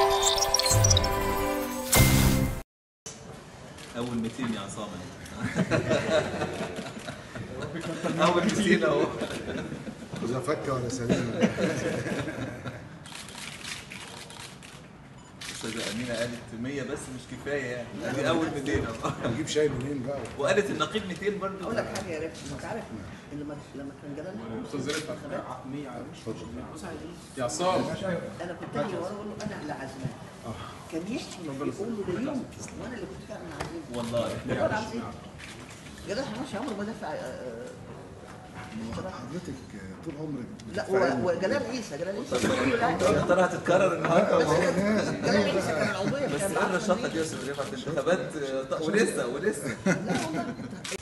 اول 200 يا عصام اول 200 اهو إذا فكة ولا سليمة استاذه امينه قالت 100 بس مش كفايه يعني دي اول 200 اهو نجيب شاي منين بقى؟ وقالت النقيب 200 برضه اقول لك حاجه يا رفت انت عارف ان لما لما كان جلال استاذ رفعت الانتخابات 100 اتفضل يا عصام انا كنت اجي وراه اقول له انا اللي عازماه كان يحكي يقول له ده يوم وانا اللي كنت فعلا عازمه والله والله العظيم جلال حماشي عمره ما دفع آه، حضرتك طول عمرك لا بتدفعي و- وجلال عيسى جلال عيسى كل ده يا ترى هتتكرر النهارده بس ولا إيه؟ جلال عيسى كان العضويه بس كان ايه الرشاقه دي يا استاذ رفعت انتخابات ولسه ولسه لا والله